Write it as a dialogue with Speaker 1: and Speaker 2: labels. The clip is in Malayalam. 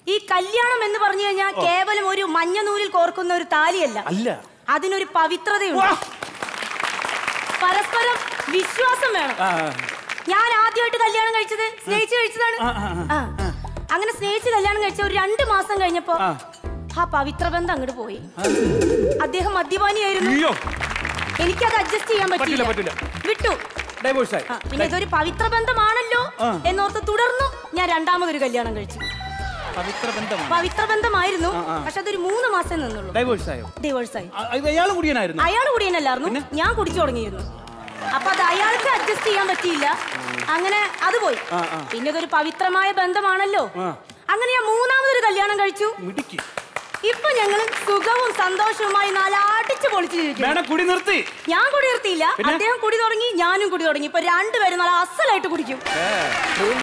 Speaker 1: ഈ കല്യാണം എന്ന് പറഞ്ഞു കഴിഞ്ഞാൽ കേവലം ഒരു മഞ്ഞ നൂലിൽ കോർക്കുന്ന ഒരു താലിയല്ല
Speaker 2: അല്ല
Speaker 1: അതിനൊരു പവിത്രതയുണ്ട് പരസ്പരം വിശ്വാസം വേണം
Speaker 2: ആ,
Speaker 1: ഞാൻ ആദ്യമായിട്ട് കല്യാണം കഴിച്ചത് സ്നേഹിച്ച് കഴിച്ചതാണ് ആ. അങ്ങനെ സ്നേഹിച്ച് കല്യാണം കഴിച്ച ഒരു രണ്ട് മാസം കഴിഞ്ഞപ്പോ
Speaker 2: ആ.
Speaker 1: ആ പവിത്ര ബന്ധം അങ്ങോട്ട് പോയി അദ്ദേഹം മദ്യപാനിയായിരുന്നു
Speaker 2: അയ്യോ
Speaker 1: എനിക്കത് അഡ്ജസ്റ്റ് ചെയ്യാൻ
Speaker 2: പറ്റില്ല,
Speaker 1: പറ്റില്ല
Speaker 2: പറ്റില്ല.
Speaker 1: വിട്ടു
Speaker 2: ഡൈവോഴ്സ് ആയി
Speaker 1: ആ, പിന്നെ ഇതൊരു പവിത്ര ബന്ധമാണല്ലോ
Speaker 2: ആ.
Speaker 1: എന്നോർത്ത് തുടർന്നു ഞാൻ രണ്ടാമതൊരു കല്യാണം കഴിച്ചു
Speaker 2: പവിത്ര ബന്ധമാണ്
Speaker 1: പവിത്ര ബന്ധമായിരുന്നു
Speaker 2: ആ, ആ.
Speaker 1: പക്ഷെ അതൊരു മൂന്ന് മാസം നിന്നുള്ളൂ
Speaker 2: ഡൈവോഴ്സ് ആയോ
Speaker 1: ഡിവോഴ്സായി
Speaker 2: ആ, ഇത് അയാൾ കുടിയനായിരുന്നു
Speaker 1: അയാൾ കുടിയനല്ലായിരുന്നു ഞാൻ കുടിച്ചു തുടങ്ങിയിരുന്നു അപ്പൊ അത് അയാൾക്ക് അഡ്ജസ്റ്റ് ചെയ്യാൻ പറ്റിയില്ല അങ്ങനെ അത് പോയി
Speaker 2: ആ, ആ.
Speaker 1: പിന്നെ ഇതൊരു പവിത്രമായ ബന്ധമാണല്ലോ
Speaker 2: ആ.
Speaker 1: അങ്ങനെ ഞാൻ മൂന്നാമതൊരു കല്യാണം കഴിച്ചു
Speaker 2: മിടുക്കി
Speaker 1: ഇപ്പൊ ഞങ്ങൾ സുഖവും സന്തോഷവുമായി നാലാട്ടിച്ച് പൊളിച്ചു ജീവിക്കുന്നു
Speaker 2: വേണം കുടി നിർത്തി
Speaker 1: ഞാൻ കുടി നിർത്തിയില്ല
Speaker 2: പിന്നെ?
Speaker 1: അദ്ദേഹം കുടി തുടങ്ങി ഞാനും കുടി തുടങ്ങി ഇപ്പൊ രണ്ടുപേരും നല്ല അസലായിട്ട് കുടിക്കും